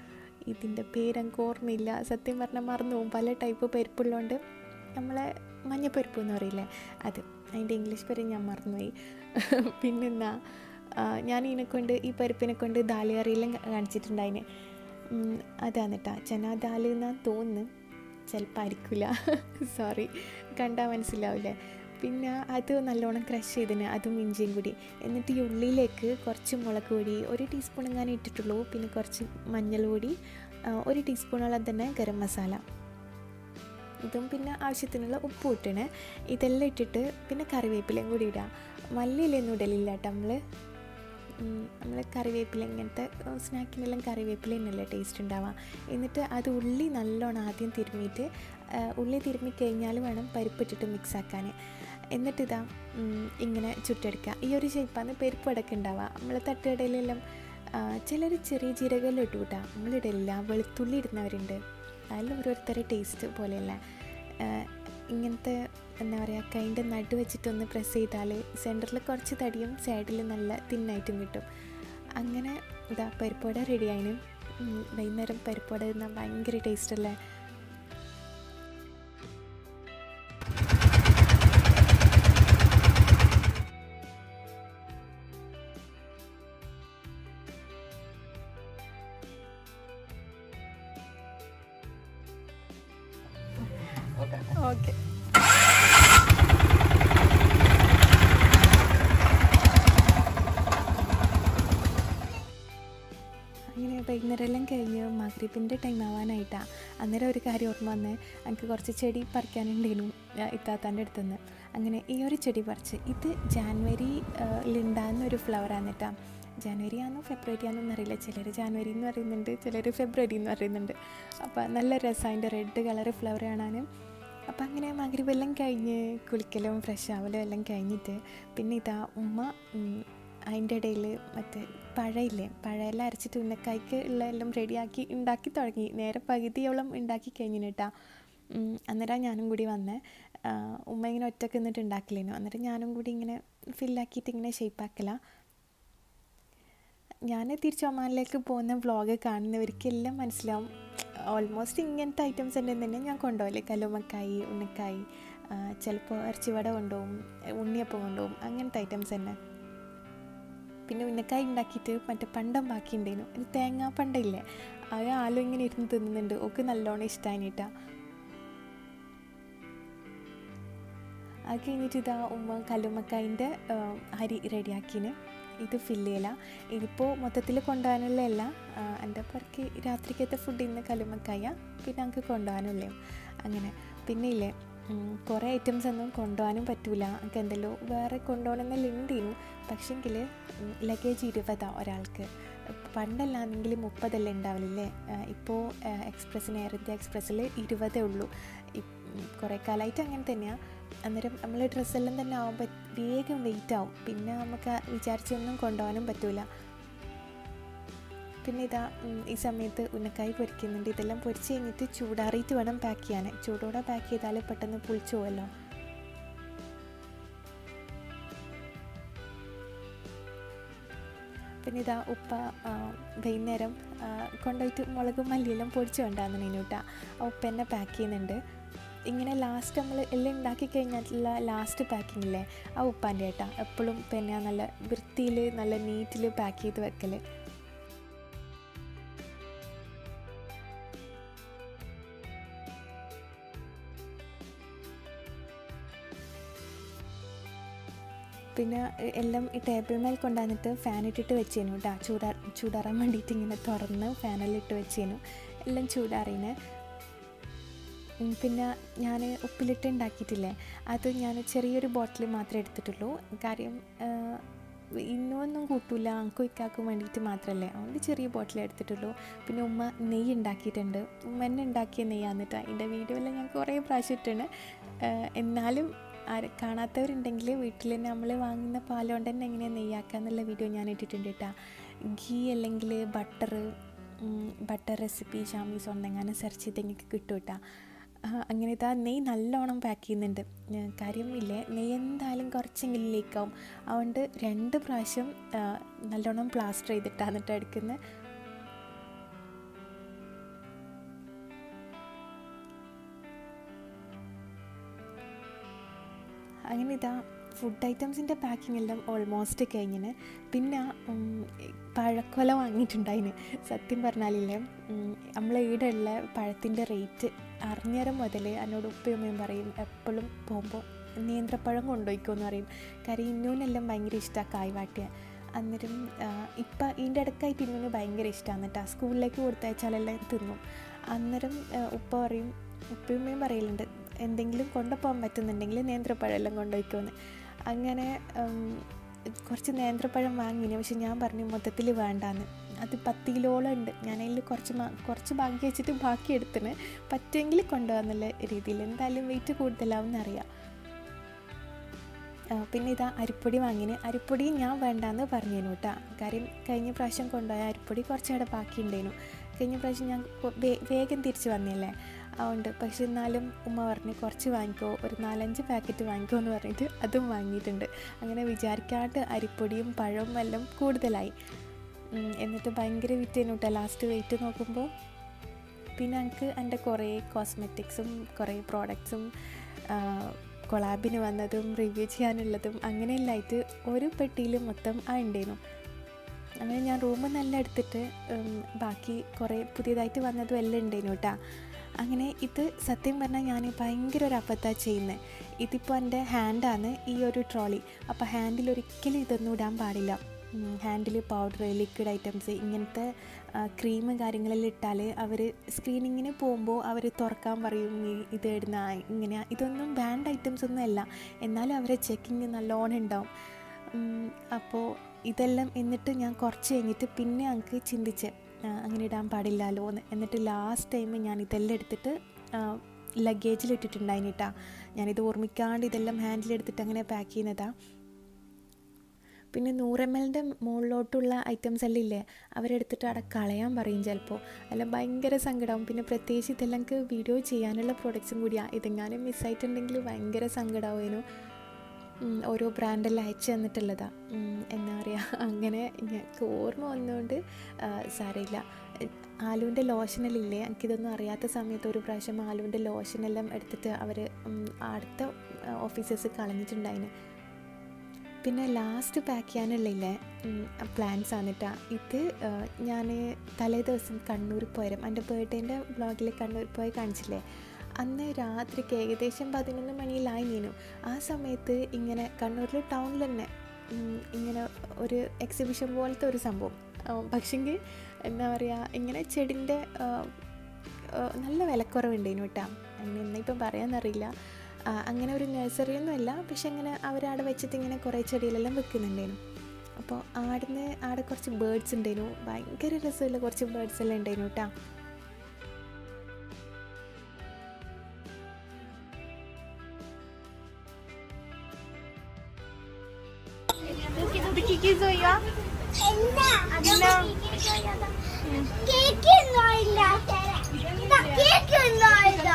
ഇതിൻ്റെ പേരങ്ങ് ഓർമ്മയില്ല സത്യം പറഞ്ഞാൽ മറന്നു പോകും പല ടൈപ്പ് പരിപ്പുള്ളതുകൊണ്ട് നമ്മളെ മഞ്ഞപ്പരിപ്പ് എന്ന് പറയില്ലേ അത് അതിൻ്റെ ഇംഗ്ലീഷ് പേര് ഞാൻ മറന്നുപോയി പിന്നെന്താ ആ, ഞാൻ ഇതിനെ കൊണ്ട് ഈ പരിപ്പിനെ കൊണ്ട് ദാൽ കറിയെല്ലാം കാണിച്ചിട്ടുണ്ടായിന് അതാണ് കേട്ടോ ചന ദാൽ എന്നാണ് തോന്നുന്നു ചിലപ്പോൾ ആയിരിക്കില്ല സോറി കണ്ടാൽ മനസ്സിലാവില്ലേ പിന്നെ അത് നല്ലോണം ക്രഷ് ചെയ്തിന് അതും ഇഞ്ചിയും കൂടി എന്നിട്ട് ഈ ഉള്ളിലേക്ക് കുറച്ച് മുളക് പൊടി ഒരു ടീസ്പൂൺ എങ്ങാനും ഇട്ടിട്ടുള്ളൂ പിന്നെ കുറച്ച് മഞ്ഞൾ പൊടി ആ, ഒരു ടീസ്പൂണോളം തന്നെ ഗരം മസാല ഇതും പിന്നെ ആവശ്യത്തിനുള്ള ഉപ്പ് ഇട്ടണ് ഇതെല്ലാം ഇട്ടിട്ട് പിന്നെ കറിവേപ്പിലയും കൂടി ഇടാം മല്ലിയിലൊന്നും ഇടലില്ല കേട്ടോ നമ്മൾ നമ്മൾ കറിവേപ്പില ഇങ്ങനത്തെ സ്നാക്കിനെല്ലാം കറിവേപ്പില തന്നെയല്ലേ ടേസ്റ്റ് ഉണ്ടാവുക എന്നിട്ട് അത് ഉള്ളി നല്ലോണം ആദ്യം തിരുമ്മിയിട്ട് ആ, ഉള്ളി തിരുമ്മി കഴിഞ്ഞാൽ വേണം പരിപ്പിട്ടിട്ട് മിക്സ് ആക്കാൻ എന്നിട്ട് ഇതാ ഉം, ഇങ്ങനെ ചുട്ടെടുക്കുക ഈ ഒരു ഷേപ്പാണ് പരിപ്പ് അടക്കം ഉണ്ടാവുക നമ്മൾ തട്ടുകടയിലെല്ലാം ചിലർ ചെറിയ ജീരകമെല്ലാം ഇട്ടു കൂട്ടാ നമ്മളിടില്ല വെളുത്തുള്ളി ഇടുന്നവരുണ്ട് അതിൽ ഓരോരുത്തരുടെ ടേസ്റ്റ് പോലെയല്ല ആ, ഇങ്ങനത്തെ എന്താ പറയുക കൈൻ്റെ നടു വെച്ചിട്ടൊന്ന് പ്രസ് ചെയ്താൽ സെൻറ്ററിൽ കുറച്ച് തടിയും സൈഡിൽ നല്ല തിന്നായിട്ടും കിട്ടും അങ്ങനെ ഇതാ പരിപ്പോട റെഡി ആയിന് ഉം, വൈകുന്നേരം പരിപ്പോട തിന്നാൽ ഭയങ്കര ടേസ്റ്റ് അല്ലേ ഓക്കെ അങ്ങനെ വൈകുന്നേരം എല്ലാം കഴിഞ്ഞ് മഗ്രിബിൻ്റെ ടൈം ആവാനായിട്ടാണ് അന്നേരം ഒരു കാര്യം ഓർമ്മ വന്ന് എനിക്ക് കുറച്ച് ചെടി പറിക്കാനുണ്ടായിരുന്നു ഇത്താത്താൻ്റെ അടുത്ത് നിന്ന് അങ്ങനെ ഈ ഒരു ചെടി പറിച്ച് ഇത് ജാനുവരിയിലുണ്ടാകുന്ന ഒരു ഫ്ലവറാണ് കേട്ടോ ജനുവരി ആണോ ഫെബ്രുവരി ആണോ എന്നറിയില്ല ചിലർ ജാനുവരി എന്ന് പറയുന്നുണ്ട് ചിലർ ഫെബ്രുവരി എന്ന് പറയുന്നുണ്ട് അപ്പോൾ നല്ല രസമാണ് അതിൻ്റെ റെഡ് കളർ ഫ്ലവർ കാണാനും അപ്പം അങ്ങനെ മകരിവെല്ലാം കഴിഞ്ഞ് കുളിക്കലും ഫ്രഷ് ആവലും എല്ലാം കഴിഞ്ഞിട്ട് പിന്നെ ഇതാ ഉമ്മ ഉം, അതിൻ്റെ ഇടയിൽ മറ്റേ പഴയില്ലേ പഴയെല്ലാം അരച്ചിട്ട് ഉന്നക്കായ്ക്ക് ഉള്ള എല്ലാം റെഡിയാക്കി ഉണ്ടാക്കി തുടങ്ങി നേരെ പകുതിയോളം ഉണ്ടാക്കി കഴിഞ്ഞിട്ടാ അന്നേരം ഞാനും കൂടി വന്നേ ആ, ഉമ്മ ഇങ്ങനെ ഒറ്റക്ക് നിന്നിട്ട് ഉണ്ടാക്കില്ലേനു അന്നേരം ഞാനും കൂടി ഇങ്ങനെ ഫില്ലാക്കിയിട്ട് ഇങ്ങനെ ഷേപ്പാക്കല ഞാൻ തിരിച്ച് ഒമാനിലേക്ക് പോകുന്ന വ്ളോഗ് കാണുന്നവർക്കെല്ലാം മനസ്സിലാവും ഓൾമോസ്റ്റ് ഇങ്ങനത്തെ ഐറ്റംസ് തന്നെ തന്നെ ഞാൻ കൊണ്ടുപോകല്ലേ കല്ലുമ്മക്കായി ഉണ്ണിക്കായി ചിലപ്പോൾ ഇറച്ചിവട കൊണ്ടുപോകും ഉണ്ണിയപ്പം കൊണ്ടുപോകും അങ്ങനത്തെ ഐറ്റംസ് തന്നെ പിന്നെ ഉന്നക്കായി ഉണ്ടാക്കിയിട്ട് മറ്റേ പണ്ടം ബാക്കി ഉണ്ടായിരുന്നു ഒരു തേങ്ങാ പണ്ടമില്ലേ അത് ആലും ഇങ്ങനെ ഇരുന്ന് തിന്നുന്നുണ്ട് ഒക്കെ നല്ലോണം ഇഷ്ടമായിട്ടാ അത് കഴിഞ്ഞിട്ട് ഇതാ ഉമ്മ കല്ലുമ്മക്കായിൻ്റെ അരി റെഡിയാക്കിന് ഇത് ഫില്ല് ചെയ്യല ഇതിപ്പോൾ മൊത്തത്തിൽ കൊണ്ടുപോകാനുള്ളതല്ല എൻ്റെ പുറക്ക് രാത്രിക്കത്തെ ഫുഡ് ഇന്ന് കല്ലുമ്മക്കായ പിന്നെ ഞങ്ങൾക്ക് കൊണ്ടുപോകാനുള്ളൂ അങ്ങനെ പിന്നെ ഇല്ലേ ഉം, കുറേ ഐറ്റംസ് ഒന്നും കൊണ്ടുപോകാനും പറ്റൂല എനിക്ക് എന്തെല്ലോ വേറെ കൊണ്ടുപോകണമെന്നെല്ലാം ഉണ്ടേനു പക്ഷേങ്കിൽ ലഗേജ് ഇരുപതാണ് ഒരാൾക്ക് പണ്ടല്ലാന്നെങ്കിൽ മുപ്പതല്ലേ ഉണ്ടാവലില്ലേ ഇപ്പോൾ എക്സ്പ്രസ്സിന് എയർ ഇന്ത്യ എക്സ്പ്രസ്സിൽ ഇരുപതേ ഉള്ളൂ ഇപ്- ഉം, കുറേ കാലമായിട്ട് അങ്ങനെ തന്നെയാണ് അന്നേരം നമ്മൾ ഡ്രസ്സെല്ലാം തന്നെ ആകുമ്പോൾ വേഗം വെയിറ്റ് ആവും പിന്നെ നമുക്ക് വിചാരിച്ചൊന്നും കൊണ്ടുപോകാനും പറ്റൂല പിന്നെ ഇതാ ഉം, ഈ സമയത്ത് ഉന്നക്കായി പൊരിക്കുന്നുണ്ട് ഇതെല്ലാം പൊരിച്ച് കഴിഞ്ഞിട്ട് ചൂടാറിയിട്ട് വേണം പാക്ക് ചെയ്യാൻ ചൂടോടെ പാക്ക് ചെയ്താൽ പെട്ടെന്ന് പുളിച്ചു പോകുമല്ലോ പിന്നെ ഇതാ ഉപ്പ ആ, വൈകുന്നേരം ആ, കൊണ്ടുപോയിട്ട് മുളകും മല്ലിയെല്ലാം പൊടിച്ച് കൊണ്ടാകുന്നതിന് കേട്ടോ ആ ഉപ്പ എന്നെ പാക്ക് ചെയ്യുന്നുണ്ട് ഇങ്ങനെ ലാസ്റ്റ് നമ്മൾ എല്ലാം ഉണ്ടാക്കി കഴിഞ്ഞിട്ടുള്ള ലാസ്റ്റ് പാക്കിംഗ് ഇല്ലേ ആ ഉപ്പാൻ്റെ ഏട്ടാ എപ്പോഴും പിന്നെ നല്ല വൃത്തിയിൽ നല്ല നീറ്റിൽ പാക്ക് ചെയ്ത് വെക്കൽ പിന്നെ എ- എല്ലാം ഈ ടേബിൾ മേൽ കൊണ്ടുവന്നിട്ട് ഫാൻ ഇട്ടിട്ട് വെച്ചേനു കേട്ടോ ചൂടാ ചൂടാറാൻ വേണ്ടിയിട്ട് ഇങ്ങനെ തുറന്ന് ഫാനെല്ലാം ഇട്ട് വെച്ചേനു എല്ലാം ചൂടാറിന് ഉം, പിന്നെ ഞാൻ ഉപ്പിലിട്ട് ഉണ്ടാക്കിയിട്ടില്ലേ അത് ഞാൻ ചെറിയൊരു ബോട്ടിൽ മാത്രമേ എടുത്തിട്ടുള്ളൂ കാര്യം ഇന്നൊന്നും കൂട്ടൂല അങ്കും ഇക്കാക്കും വേണ്ടിയിട്ട് മാത്രമല്ലേ അതുകൊണ്ട് ചെറിയ ബോട്ടിൽ എടുത്തിട്ടുള്ളൂ പിന്നെ ഉമ്മ നെയ്യ് ഉണ്ടാക്കിയിട്ടുണ്ട് ഉമ്മ തന്നെ ഉണ്ടാക്കിയ നെയ്യാന്നിട്ട് അതിൻ്റെ വീഡിയോ എല്ലാം ഞാൻ കുറേ പ്രാവശ്യം ഇട്ടാണ് എന്നാലും ആര് കാണാത്തവരുണ്ടെങ്കിൽ വീട്ടിൽ തന്നെ നമ്മൾ വാങ്ങുന്ന പാൽ കൊണ്ട് തന്നെ എങ്ങനെയാണ് നെയ്യാക്കുക എന്നുള്ള വീഡിയോ ഞാൻ ഇട്ടിട്ടുണ്ട് കേട്ടോ ഗീ അല്ലെങ്കിൽ ബട്ടർ ബട്ടർ റെസിപ്പി ഷാമീസ് ഉണ്ടെങ്ങനെ സെർച്ച് ചെയ്ത് എനിക്ക് കിട്ടും കേട്ടോ ആ, അങ്ങനെ ഇതാ നെയ്യ് നല്ലോണം പാക്ക് ചെയ്യുന്നുണ്ട് ഞാൻ കാര്യം ഇല്ലേ നെയ്യ് എന്തായാലും കുറച്ചെങ്കിലും ലീക്കാവും അതുകൊണ്ട് രണ്ട് പ്രാവശ്യം ആ, നല്ലോണം പ്ലാസ്റ്റർ ചെയ്തിട്ടാണ് എന്നിട്ട് എടുക്കുന്നത് അങ്ങനെ ഇതാ ഫുഡ് ഐറ്റംസിൻ്റെ പാക്കിംഗ് എല്ലാം ഓൾമോസ്റ്റ് കഴിഞ്ഞിന് പിന്നെ ഉം, പഴക്കൊല വാങ്ങിയിട്ടുണ്ടായിന് സത്യം പറഞ്ഞാലില്ലേ നമ്മൾ ഇവിടെ ഉള്ള പഴത്തിൻ്റെ റേറ്റ് അറിഞ്ഞേരം മുതൽ എന്നോട് ഉപ്പയമ്മയും പറയും എപ്പോഴും പോകുമ്പോൾ നേന്ത്രപ്പഴം കൊണ്ടുപോയിക്കോന്ന് പറയും കാര്യം ഇന്നൂനെല്ലാം ഭയങ്കര ഇഷ്ടമാണ് കായ്വാട്ടിയ അന്നേരം ഇപ്പം ഇതിൻ്റെ ഇടയ്ക്കായിട്ട് ഇന്നൂന് ഭയങ്കര ഇഷ്ടമാണ് കേട്ടോ സ്കൂളിലേക്ക് കൊടുത്തയച്ചാലെല്ലാം തിന്നും അന്നേരം ആ, ഉപ്പ പറയും ഉപ്പയമ്മയും പറയലുണ്ട് എന്തെങ്കിലും കൊണ്ടുപോകാൻ പറ്റുന്നുണ്ടെങ്കിൽ നേന്ത്രപ്പഴം എല്ലാം കൊണ്ടുപോയിക്കോന്ന് അങ്ങനെ ഉം, കുറച്ച് നേന്ത്രപ്പഴം വാങ്ങിന് പക്ഷെ ഞാൻ പറഞ്ഞു മൊത്തത്തിൽ വേണ്ടാന്ന് അത് പത്ത് കിലോളം ഉണ്ട് ഞാനതിൽ കുറച്ച് മാ- കുറച്ച് ബാക്കി വെച്ചിട്ട് ബാക്കി എടുത്തിന് പറ്റുമെങ്കിൽ കൊണ്ടുപോകാന്നുള്ള രീതിയിൽ എന്തായാലും വെയിറ്റ് കൂടുതലാവും എന്നറിയാം ആ, പിന്നെ ഇതാ അരിപ്പൊടി വാങ്ങിന് അരിപ്പൊടി ഞാൻ വേണ്ടാന്ന് പറഞ്ഞേനു കേട്ടോ കാര്യം കഴിഞ്ഞ പ്രാവശ്യം കൊണ്ടുപോയ അരിപ്പൊടി കുറച്ചവിടെ ബാക്കി ഉണ്ടായിരുന്നു കഴിഞ്ഞ പ്രാവശ്യം ഞാൻ കൊ- വേ- വേഗം തിരിച്ച് വന്നില്ലേ അതുകൊണ്ട് പക്ഷെ എന്നാലും ഉമ്മ പറഞ്ഞ് കുറച്ച് വാങ്ങിക്കോ ഒരു നാലഞ്ച് പാക്കറ്റ് വാങ്ങിക്കോ എന്ന് പറഞ്ഞിട്ട് അതും വാങ്ങിയിട്ടുണ്ട് അങ്ങനെ വിചാരിക്കാണ്ട് അരിപ്പൊടിയും പഴവും എല്ലാം കൂടുതലായി ഉം, എന്നിട്ട് ഭയങ്കര വിറ്റേനു കേട്ടോ ലാസ്റ്റ് വെയിറ്റ് നോക്കുമ്പോൾ പിന്നെ എനിക്ക് എൻ്റെ കുറേ കോസ്മെറ്റിക്സും കുറേ പ്രോഡക്ട്സും കൊളാബിന് വന്നതും റിവ്യൂ ചെയ്യാനുള്ളതും അങ്ങനെയെല്ലാമായിട്ട് ഒരു പെട്ടിയിൽ മൊത്തം ആ ഉണ്ടായിരുന്നു അങ്ങനെ ഞാൻ റൂമിൽ നല്ല എടുത്തിട്ട് ഉം, ബാക്കി കുറേ പുതിയതായിട്ട് വന്നതും എല്ലാം ഉണ്ടായിരുന്നു കേട്ടോ അങ്ങനെ ഇത് സത്യം പറഞ്ഞാൽ ഞാൻ ഭയങ്കര ഒരു അബദ്ധമാണ് ചെയ്യുന്നത് ഇതിപ്പോൾ എൻ്റെ ഹാൻഡാണ് ഈ ഒരു ട്രോളി അപ്പോൾ ഹാൻഡിൽ ഒരിക്കലും ഇതൊന്നും ഇടാൻ പാടില്ല ഹാൻഡിൽ പൗഡർ ലിക്വിഡ് ഐറ്റംസ് ഇങ്ങനത്തെ ക്രീം കാര്യങ്ങളെല്ലാം ഇട്ടാൽ അവർ സ്ക്രീനിങ്ങിന് പോകുമ്പോൾ അവർ തുറക്കാൻ പറയും ഈ ഇത് ഇടുന്ന ഇങ്ങനെ ഇതൊന്നും ബാൻഡ് ഐറ്റംസ് ഒന്നും അല്ല എന്നാലും അവരെ ചെക്കിങ് നല്ലോണം ഉണ്ടാവും അപ്പോൾ ഇതെല്ലാം എന്നിട്ട് ഞാൻ കുറച്ച് കഴിഞ്ഞിട്ട് പിന്നെ ഞങ്ങൾക്ക് ചിന്തിച്ച് ആ, അങ്ങനെ ഇടാൻ പാടില്ലല്ലോ എന്ന് എന്നിട്ട് ലാസ്റ്റ് ടൈം ഞാൻ ഇതെല്ലാം എടുത്തിട്ട് ലഗേജിൽ ഇട്ടിട്ടുണ്ടായിട്ടാ ഞാനിത് ഓർമ്മിക്കാണ്ട് ഇതെല്ലാം ഹാൻഡിലെടുത്തിട്ട് അങ്ങനെ പാക്ക് ചെയ്യുന്നതാണ് പിന്നെ നൂറ് എം എല്ലിൻ്റെ മുകളിലോട്ടുള്ള ഐറ്റംസ് എല്ലാം ഇല്ലേ അവരെടുത്തിട്ട് അവിടെ കളയാൻ പറയും ചിലപ്പോൾ എല്ലാം ഭയങ്കര സങ്കടമാവും പിന്നെ പ്രത്യേകിച്ച് ഇതെല്ലാം എനിക്ക് വീഡിയോ ചെയ്യാനുള്ള പ്രൊഡക്ട്സും കൂടിയാണ് ഇതെങ്ങാനും മിസ്സായിട്ടുണ്ടെങ്കിൽ ഭയങ്കര സങ്കടമാവുന്നു ഓരോ ബ്രാൻഡെല്ലാം അയച്ചു തന്നിട്ടുള്ളതാണ് എന്താ പറയുക അങ്ങനെ ഞങ്ങൾക്ക് ഓർമ്മ വന്നുകൊണ്ട് ആ, സാരമില്ല ആലുവിൻ്റെ ലോഷനെല്ലാം എനിക്കിതൊന്നും അറിയാത്ത സമയത്ത് ഒരു പ്രാവശ്യം ആലുവിൻ്റെ ലോഷനെല്ലാം എടുത്തിട്ട് അവർ അടുത്ത ഓഫീസേഴ്സ് കളഞ്ഞിട്ടുണ്ടായിന് പിന്നെ ലാസ്റ്റ് പാക്ക് ചെയ്യാനുള്ളില്ലേ പ്ലാൻസ് ആണ് കേട്ടോ ഇത് ഞാൻ തലേ ദിവസം കണ്ണൂർ പോയാലും എൻ്റെ ബർത്ത്ഡേൻ്റെ വ്ളോഗിൽ കണ്ണൂർ പോയി കാണിച്ചില്ലേ അന്ന് രാത്രിക്ക് ഏകദേശം പതിനൊന്ന് മണിയിലായി നീനു ആ സമയത്ത് ഇങ്ങനെ കണ്ണൂരിൽ ടൗണിൽ തന്നെ ഉം, ഇങ്ങനെ ഒരു എക്സിബിഷൻ പോലത്തെ ഒരു സംഭവം പക്ഷെങ്കിൽ എന്താ പറയുക ഇങ്ങനെ ചെടിൻ്റെ നല്ല വിലക്കുറവുണ്ടേനു കേട്ടോ അങ്ങനെ എന്നാ ഇപ്പം പറയാമെന്നറിയില്ല ആ, അങ്ങനെ ഒരു നഴ്സറിയൊന്നും അല്ല പക്ഷെ അങ്ങനെ അവരവിടെ വെച്ചിട്ട് ഇങ്ങനെ കുറേ ചെടികളെല്ലാം വെക്കുന്നുണ്ടായിരുന്നു അപ്പോൾ ആടുന്ന് ആടെ കുറച്ച് ബേർഡ്സ് ഉണ്ടായിരുന്നു ഭയങ്കര രസമുള്ള കുറച്ച് ബേർഡ്സ് എല്ലാം ഉണ്ടായിരുന്നു കേട്ടോ എന്താ കേക്ക് ഒന്നുമില്ല കേക്ക് ഒന്നുമില്ല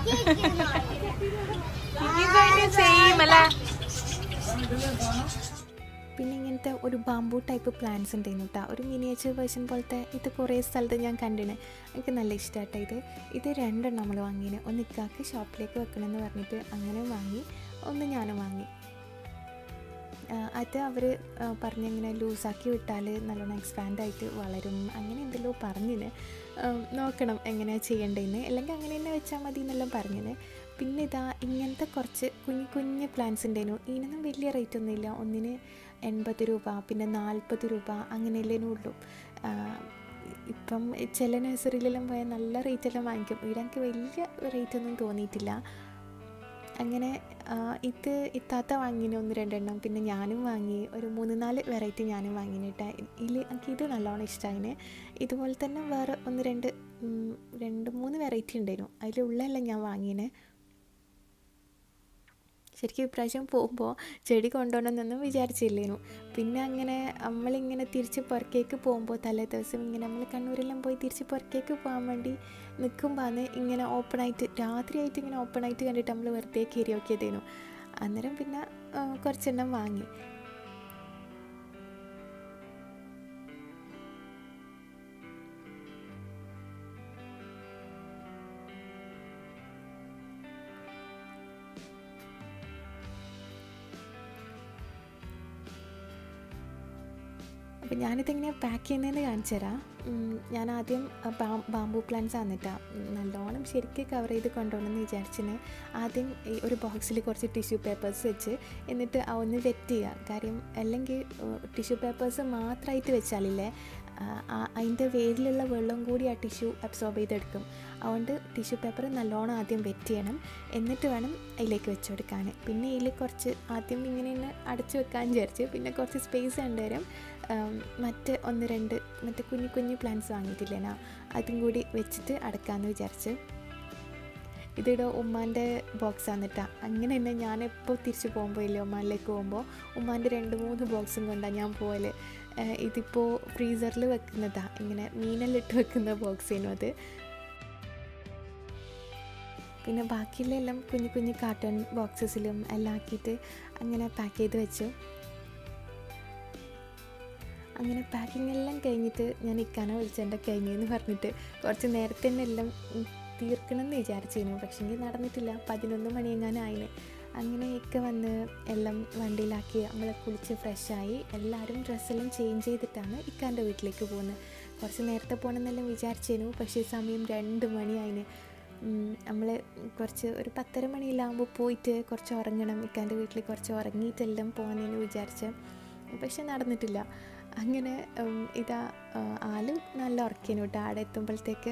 പിന്നെ ഇങ്ങനത്തെ ഒരു ബാംബു ടൈപ്പ് പ്ലാന്റ്സ് ഉണ്ടായിരുന്നു കേട്ടോ ഒരു മിനിയേച്ചർ വേർഷൻ പോലത്തെ ഇത് കുറേ സ്ഥലത്ത് ഞാൻ കണ്ടിന് എനിക്ക് നല്ല ഇഷ്ടമായിട്ടോ ഇത് ഇത് രണ്ടെണ്ണം നമ്മൾ വാങ്ങിന് ഒന്ന് ഇക്കാക്ക് ഷോപ്പിലേക്ക് വെക്കണമെന്ന് പറഞ്ഞിട്ട് അങ്ങനെ വാങ്ങി ഒന്ന് ഞാനും വാങ്ങി ആ, അത് അവർ പറഞ്ഞിങ്ങനെ ലൂസാക്കി വിട്ടാൽ നല്ലോണം എക്സ്പാൻഡ് ആയിട്ട് വളരും അങ്ങനെ എന്തെല്ലോ പറഞ്ഞിന് ആ, നോക്കണം എങ്ങനെയാണ് ചെയ്യേണ്ടതെന്ന് അല്ലെങ്കിൽ അങ്ങനെ തന്നെ വെച്ചാൽ മതി എന്നെല്ലാം പറഞ്ഞിന് പിന്നെ ഇതാ ഇങ്ങനത്തെ കുറച്ച് കുഞ്ഞു കുഞ്ഞു പ്ലാന്റ്സ് ഉണ്ടായിരുന്നു ഇതിനൊന്നും വലിയ റേറ്റ് ഒന്നുമില്ല ഒന്നിന് എൺപത് രൂപ പിന്നെ നാൽപ്പത് രൂപ അങ്ങനെയല്ലേ ഉള്ളൂ ആ, ഇപ്പം ചില നഴ്സറിയിലെല്ലാം പോയാൽ നല്ല റേറ്റെല്ലാം വാങ്ങിക്കും ഇവിടെ എനിക്ക് വലിയ റേറ്റ് ഒന്നും തോന്നിയിട്ടില്ല അങ്ങനെ ആ, ഇത് ഇത്താത്ത വാങ്ങിന് ഒന്ന് രണ്ടെണ്ണം പിന്നെ ഞാനും വാങ്ങി ഒരു മൂന്ന് നാല് വെറൈറ്റി ഞാനും വാങ്ങിനിട്ട് ഇതിൽ എനിക്ക് ഇത് നല്ലോണം ഇഷ്ടമായിന് ഇതുപോലെ തന്നെ വേറെ ഒന്ന് രണ്ട് ഉം, രണ്ട് മൂന്ന് വെറൈറ്റി ഉണ്ടായിരുന്നു അതിലുള്ളതെല്ലാം ഞാൻ വാങ്ങിനെ ശരിക്കും ഇപ്രാവശ്യം പോകുമ്പോൾ ചെടി കൊണ്ടുപോകണമെന്നൊന്നും വിചാരിച്ചില്ലേനു പിന്നെ അങ്ങനെ നമ്മളിങ്ങനെ തിരിച്ച് പുറക്കേക്ക് പോകുമ്പോൾ തലേ ദിവസം ഇങ്ങനെ നമ്മൾ കണ്ണൂരെല്ലാം പോയി തിരിച്ച് പുറക്കേക്ക് പോകാൻ വേണ്ടി നിൽക്കുമ്പോൾ ഇങ്ങനെ ഓപ്പണായിട്ട് രാത്രിയായിട്ട് ഇങ്ങനെ ഓപ്പണായിട്ട് കണ്ടിട്ട് നമ്മൾ വെറുതെ കയറി നോക്കിയതേനു അന്നേരം പിന്നെ ആ, കുറച്ചെണ്ണം വാങ്ങി അപ്പോൾ ഞാനിതെങ്ങനെയാണ് പാക്ക് ചെയ്യുന്നതെന്ന് കാണിച്ചു തരാം ഉം, ഞാൻ ആദ്യം ബാ- ബാംബു പ്ലാന്റ്സ് ആന്നിട്ടാ നല്ലോണം ശരിക്കും കവർ ചെയ്ത് കൊണ്ടുപോകണമെന്ന് വിചാരിച്ചിന് ആദ്യം ഈ ഒരു ബോക്സിൽ കുറച്ച് ടിഷ്യൂ പേപ്പേഴ്സ് വെച്ച് എന്നിട്ട് ആ ഒന്ന് വെറ്റ് ചെയ്യുക കാര്യം അല്ലെങ്കിൽ ടിഷ്യൂ പേപ്പേഴ്സ് മാത്രമായിട്ട് വെച്ചാലില്ലേ അതിൻ്റെ വേരിലുള്ള വെള്ളം കൂടി ആ ടിഷ്യൂ അബ്സോർബ് ചെയ്തെടുക്കും അതുകൊണ്ട് ടിഷ്യൂ പേപ്പർ നല്ലോണം ആദ്യം വെറ്റ് ചെയ്യണം എന്നിട്ട് വേണം അതിലേക്ക് വെച്ച് കൊടുക്കാൻ പിന്നെ ഇതിൽ കുറച്ച് ആദ്യം ഇങ്ങനെ തന്നെ അടച്ചു വെക്കാൻ വിചാരിച്ച് പിന്നെ കുറച്ച് സ്പേസ് കണ്ടുവരും മറ്റ് ഒന്ന് രണ്ട് മറ്റേ കുഞ്ഞു കുഞ്ഞു പ്ലാന്റ്സ് വാങ്ങിയിട്ടില്ലേനാ അതും കൂടി വെച്ചിട്ട് അടക്കാമെന്ന് വിചാരിച്ച് ഇതിവിടെ ഉമ്മാൻ്റെ ബോക്സ് ആന്നിട്ടാ അങ്ങനെ തന്നെ ഞാനെപ്പോൾ തിരിച്ചു പോകുമ്പോൾ ഇല്ലേ ഉമ്മാനിലേക്ക് പോകുമ്പോൾ ഉമ്മാൻ്റെ രണ്ട് മൂന്ന് ബോക്സും കൊണ്ടാണ് ഞാൻ പോകല് ഏഹ് ഇതിപ്പോൾ ഫ്രീസറിൽ വെക്കുന്നതാ ഇങ്ങനെ മീനെല്ലാം ഇട്ട് വെക്കുന്ന ബോക്സേനു അത് പിന്നെ ബാക്കിയുള്ളെല്ലാം കുഞ്ഞു കുഞ്ഞു കാർട്ടൺ ബോക്സസിലും എല്ലാം ആക്കിയിട്ട് അങ്ങനെ പാക്ക് ചെയ്ത് വെച്ചു അങ്ങനെ പാക്കിംഗ് എല്ലാം കഴിഞ്ഞിട്ട് ഞാൻ ഇക്കാനെ വിളിച്ചെൻ്റെ കഴിഞ്ഞെന്ന് പറഞ്ഞിട്ട് കുറച്ച് നേരത്തെ തന്നെ എല്ലാം ഉം, തീർക്കണം എന്ന് വിചാരിച്ചിരുന്നു പക്ഷെങ്കിൽ നടന്നിട്ടില്ല പതിനൊന്ന് മണിയെങ്ങാനായിന് അങ്ങനെ ഇക്ക വന്ന് എല്ലാം വണ്ടിയിലാക്കി നമ്മളെ കുളിച്ച് ഫ്രഷായി എല്ലാവരും ഡ്രസ്സെല്ലാം ചേഞ്ച് ചെയ്തിട്ടാണ് ഇക്കാൻ്റെ വീട്ടിലേക്ക് പോകുന്നത് കുറച്ച് നേരത്തെ പോകണമെന്നെല്ലാം വിചാരിച്ചിരുന്നു പക്ഷേ സമയം രണ്ട് മണിയായിന് നമ്മൾ കുറച്ച് ഒരു പത്തര മണിയിലാകുമ്പോൾ പോയിട്ട് കുറച്ച് ഉറങ്ങണം ഇക്കാൻ്റെ വീട്ടിൽ കുറച്ച് ഉറങ്ങിയിട്ടെല്ലാം പോകാനെന്ന് വിചാരിച്ച പക്ഷെ നടന്നിട്ടില്ല അങ്ങനെ ഉം, ഇതാ ആ, ആളും നല്ല ഉറക്കിനു കേട്ടോ ആടെ എത്തുമ്പോഴത്തേക്ക്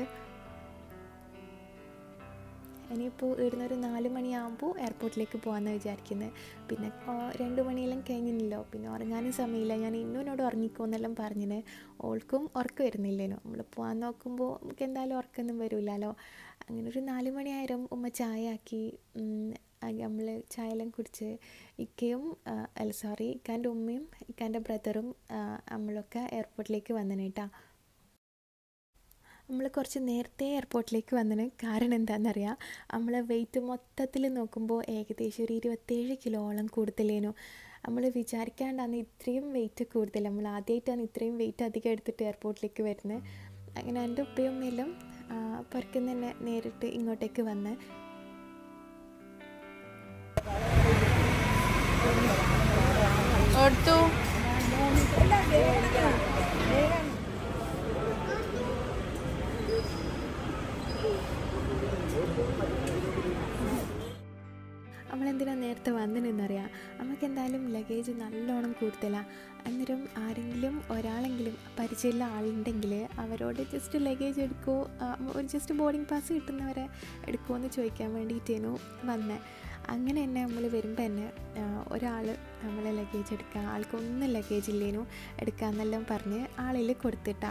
ഇനിയിപ്പോൾ ഇവിടുന്ന് ഒരു നാല് മണിയാകുമ്പോൾ എയർപോർട്ടിലേക്ക് പോകാമെന്ന് വിചാരിക്കുന്നത് പിന്നെ ആ, രണ്ട് മണിയെല്ലാം കഴിഞ്ഞില്ലല്ലോ പിന്നെ ഉറങ്ങാനും സമയമില്ല ഞാൻ ഇന്നുനോട് ഉറങ്ങിക്കോന്നെല്ലാം പറഞ്ഞിന് ഓൾക്കും ഉറക്കം വരുന്നില്ലേനോ നമ്മൾ പോകാൻ നോക്കുമ്പോൾ നമുക്ക് എന്തായാലും ഉറക്കമൊന്നും വരില്ലല്ലോ അങ്ങനെ ഒരു നാല് മണിയായിരം ഉമ്മ ചായ ആക്കി നമ്മൾ ചായ എല്ലാം കുടിച്ച് ഇക്കയും ആ, അല്ല സോറി ഇക്കാൻ്റെ ഉമ്മയും ഇക്കാൻ്റെ ബ്രദറും ആ, നമ്മളൊക്കെ എയർപോർട്ടിലേക്ക് വന്നിന് കേട്ടോ നമ്മൾ കുറച്ച് നേരത്തെ എയർപോർട്ടിലേക്ക് വന്നതിന് കാരണം എന്താണെന്നറിയാം നമ്മൾ വെയിറ്റ് മൊത്തത്തിൽ നോക്കുമ്പോൾ ഏകദേശം ഒരു ഇരുപത്തേഴ് കിലോളം കൂടുതലേനു നമ്മൾ വിചാരിക്കാണ്ടാണ് ഇത്രയും വെയിറ്റ് കൂടുതൽ നമ്മൾ ആദ്യമായിട്ടാണ് ഇത്രയും വെയിറ്റ് അധികം എടുത്തിട്ട് എയർപോർട്ടിലേക്ക് വരുന്നത് അങ്ങനെ എൻ്റെ ഉപ്പയും എല്ലാം പുറത്തുനിന്ന് തന്നെ നേരിട്ട് ഇങ്ങോട്ടേക്ക് വന്ന് എടുത്തു നമ്മളെന്തിനാ നേരത്തെ വന്നതെന്നറിയാം നമുക്ക് എന്തായാലും ലഗേജ് നല്ലോണം കൂടുതലാണ് അന്നേരം ആരെങ്കിലും ഒരാളെങ്കിലും പരിചയമുള്ള ആളുണ്ടെങ്കിൽ അവരോട് ജസ്റ്റ് ലഗേജ് എടുക്കുമോ ഒരു ജസ്റ്റ് ബോർഡിംഗ് പാസ് കിട്ടുന്നവരെ എടുക്കുമോ എന്ന് ചോദിക്കാൻ വേണ്ടിയിട്ടേനു വന്നത് അങ്ങനെ തന്നെ നമ്മൾ വരുമ്പോൾ തന്നെ ഒരാൾ നമ്മളെ ലഗേജ് എടുക്കുക ആൾക്കൊന്നും ലഗേജ് ഇല്ലേനു എടുക്കാമെന്നെല്ലാം പറഞ്ഞ് ആളിൽ കൊടുത്തിട്ടാ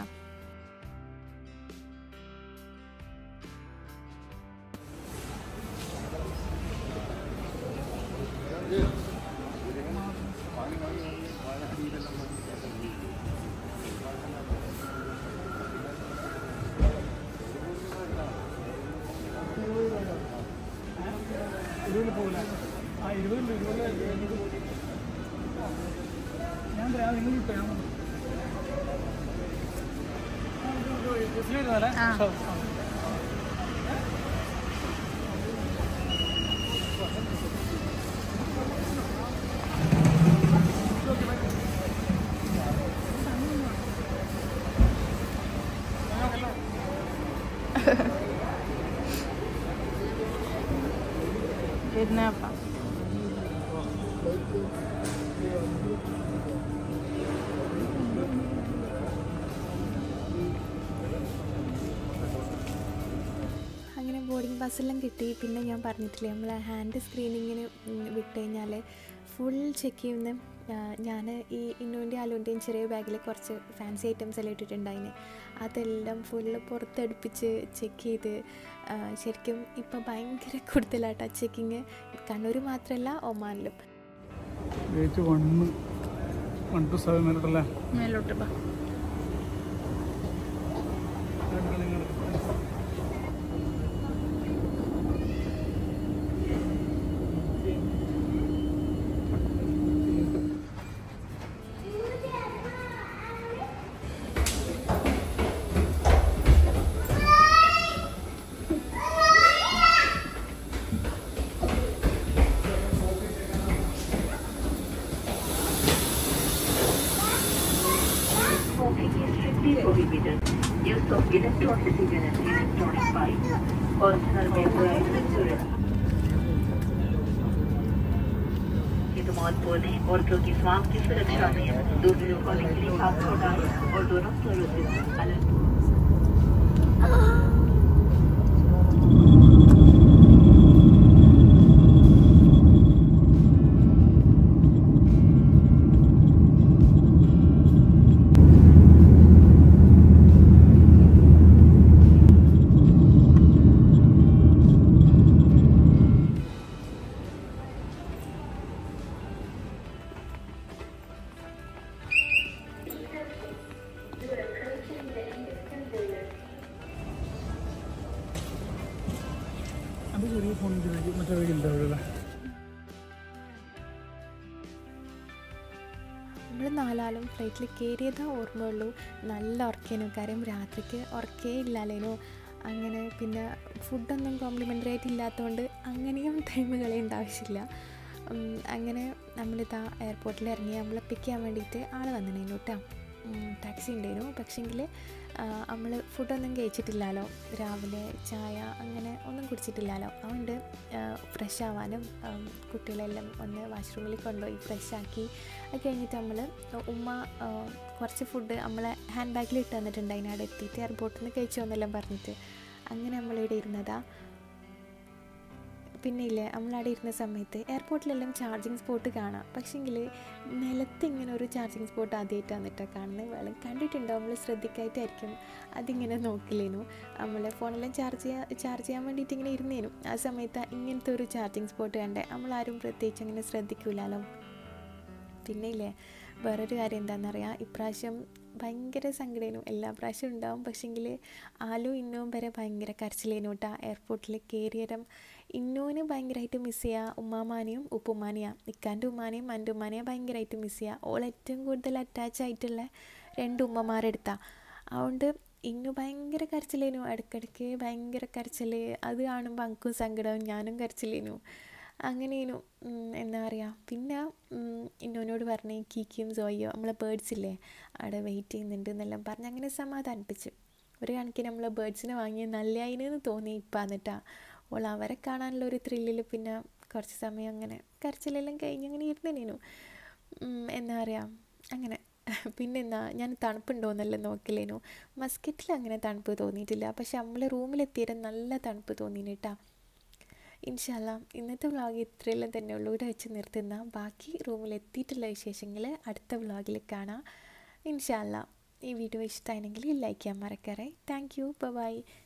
ഇരുപതിൽ പോകില്ല ആ ഇരുപതിൽ ഇരുപതിൽ ഞാൻ പറയാം നിങ്ങൾ കിട്ടും ഞാൻ ബസ്സിലിരുന്നാലേ ആ. ഇരുന്നേപ്പാ അങ്ങനെ ബോർഡിംഗ് പാസ്സെല്ലാം കിട്ടി പിന്നെ ഞാൻ പറഞ്ഞിട്ടില്ലേ നമ്മൾ ഹാൻഡ് സ്ക്രീനിങ്ങിന് വിട്ട് കഴിഞ്ഞാൽ ഫുൾ ചെക്ക് ചെയ്യുന്ന ഞാൻ ഈ ഇന്നുവിൻ്റെയും ആലുവിൻ്റെയും ചെറിയ ബാഗിൽ കുറച്ച് ഫാൻസി ഐറ്റംസ് എല്ലാം ഇട്ടിട്ടുണ്ടായിന് അതെല്ലാം ഫുള്ള് പുറത്തടുപ്പിച്ച് ചെക്ക് ചെയ്ത് ആ, ശരിക്കും ഇപ്പം ഭയങ്കര കൂടുതലാട്ടോ ചെക്കിങ് കണ്ണൂർ മാത്രമല്ല ഒമാനിലും weight one one two seven minute അല്ലേ മേലോട്ട് ബാ ആ use of electricity and electronic pipes. Personal membrane insurance. हितमौत बोले औरतों की स्वास्थ्य की सुरक्षा में दूसरों को बिजली हाथ उठाए और दोनों स्वरों से अलग അത് ചെറിയ ഫോണിൽ മറ്റേ വീടില്ല അവിടെ നമ്മൾ നാലാളും ഫ്ലൈറ്റിൽ കയറിയതാ ഓർമ്മയുള്ളൂ നല്ല ഉറക്കേനു കാര്യം രാത്രിക്ക് ഉറക്കേ ഇല്ലാലേനു അങ്ങനെ പിന്നെ ഫുഡൊന്നും കോംപ്ലിമെൻ്ററി ആയിട്ട് ഇല്ലാത്തതുകൊണ്ട് അങ്ങനെയും ടൈം കളയേണ്ട ആവശ്യമില്ല ഉം, അങ്ങനെ നമ്മളിതാ എയർപോർട്ടിൽ ഇറങ്ങി നമ്മളെ പിക്ക് ചെയ്യാൻ വേണ്ടിയിട്ട് ആൾ വന്നിട്ടുണ്ടായിരുന്നു കേട്ടോ ടാക്സി ഉണ്ടായിരുന്നു പക്ഷേങ്കിൽ നമ്മൾ ഫുഡൊന്നും കഴിച്ചിട്ടില്ലല്ലോ രാവിലെ ചായ അങ്ങനെ ഒന്നും കുടിച്ചിട്ടില്ലല്ലോ അതുകൊണ്ട് ഫ്രഷ് ആവാനും ഉം, കുട്ടികളെല്ലാം ഒന്ന് വാഷ്റൂമിൽ കൊണ്ടുപോയി ഫ്രഷ് ആക്കി അത് കഴിഞ്ഞിട്ട് നമ്മൾ ഉമ്മ ആ, കുറച്ച് ഫുഡ് നമ്മളെ ഹാൻഡ് ബാഗിൽ ഇട്ട് തന്നിട്ടുണ്ട് അതിനവിടെ എത്തിയിട്ട് എയർപോർട്ടിൽ നിന്ന് കഴിച്ചു എന്നെല്ലാം പറഞ്ഞിട്ട് അങ്ങനെ നമ്മളിവിടെ ഇരുന്നതാ പിന്നെ ഇല്ലേ നമ്മളവിടെ ഇരുന്ന സമയത്ത് എയർപോർട്ടിലെല്ലാം ചാർജിങ് സ്പോട്ട് കാണാം പക്ഷേങ്കിൽ നിലത്ത് ഇങ്ങനെ ഒരു ചാർജിങ് സ്പോട്ട് ആദ്യമായിട്ടാണ് കേട്ടോ കാണുന്നത് വെള്ളം കണ്ടിട്ടുണ്ടോ നമ്മൾ ശ്രദ്ധിക്കായിട്ടായിരിക്കും അതിങ്ങനെ നോക്കില്ലേനു നമ്മൾ ഫോണെല്ലാം ചാർജ് ചെയ്യാൻ ചാർജ് ചെയ്യാൻ വേണ്ടിയിട്ട് ഇങ്ങനെ ഇരുന്നേനു ആ സമയത്ത് ഇങ്ങനത്തെ ഒരു ചാർജിങ് സ്പോട്ട് കണ്ടേ നമ്മളാരും പ്രത്യേകിച്ച് അങ്ങനെ ശ്രദ്ധിക്കൂലല്ലോ പിന്നെ ഇല്ലേ വേറൊരു കാര്യം എന്താണെന്നറിയാം ഇപ്രാവശ്യം ഭയങ്കര സങ്കടേനു എല്ലാ പ്രാവശ്യവും ഉണ്ടാവും പക്ഷേങ്കിൽ ആലും ഇന്നവും വരെ ഭയങ്കര കരച്ചിലേനു കേട്ടോ എയർപോർട്ടിൽ കയറിയരം ഇന്നോന് ഭയങ്കരമായിട്ട് മിസ് ചെയ്യുക ഉമ്മാമാനെയും ഉപ്പുമ്മാനെയാണ് ഇക്കാൻ്റെ ഉമ്മാനെയും എൻ്റെ ഉമ്മാനെയും ഭയങ്കരമായിട്ട് മിസ് ചെയ്യുക ഓൾ ഏറ്റവും കൂടുതൽ അറ്റാച്ച് ആയിട്ടുള്ള രണ്ട് ഉമ്മമാരെടുത്താ അതുകൊണ്ട് ഇന്നു ഭയങ്കര കരച്ചിലേനു ഇടയ്ക്കിടയ്ക്ക് ഭയങ്കര കരച്ചിൽ അത് കാണുമ്പോൾ അങ്കും സങ്കടവും ഞാനും കരച്ചിലേനു അങ്ങനെയേനു ഉം, എന്താ പറയുക പിന്നെ ഉം, ഇന്നോനോട് പറഞ്ഞ് കീക്കിയും സോയോ നമ്മളെ ബേർഡ്സ് ഇല്ലേ അവിടെ വെയിറ്റ് ചെയ്യുന്നുണ്ട് എന്നെല്ലാം പറഞ്ഞ് അങ്ങനെ സമാധാനിപ്പിച്ചു ഒരു കണക്കിന് നമ്മൾ ബേർഡ്സിനെ വാങ്ങിയ നല്ലതിനെന്ന് തോന്നി ഇപ്പം എന്നിട്ടാ ഓൾ അവരെ കാണാനുള്ള ഒരു ത്രില്ലിൽ പിന്നെ കുറച്ച് സമയം അങ്ങനെ കരച്ചിലെല്ലാം കഴിഞ്ഞ് അങ്ങനെ ഇരുന്നേനു എന്താ പറയുക അങ്ങനെ പിന്നെന്താ ഞാൻ തണുപ്പുണ്ടോയെന്നെല്ലാം നോക്കില്ലേനു മസ്കറ്റിൽ അങ്ങനെ തണുപ്പ് തോന്നിയിട്ടില്ല പക്ഷെ നമ്മൾ റൂമിലെത്തിയാലും നല്ല തണുപ്പ് തോന്നിന് കേട്ടാ ഇൻഷാല്ല ഇന്നത്തെ വ്ളോഗ് ഇത്രയെല്ലാം തന്നെ ഉള്ളൂ ഇവിടെ വെച്ച് നിർത്തുന്ന ബാക്കി റൂമിൽ എത്തിയിട്ടുള്ള വിശേഷങ്ങൾ അടുത്ത വ്ളോഗിൽ കാണാം ഇൻഷാല്ല ഈ വീഡിയോ ഇഷ്ടമായെങ്കിൽ ലൈക്ക് ചെയ്യാൻ മറക്കറേ താങ്ക് യു ബൈ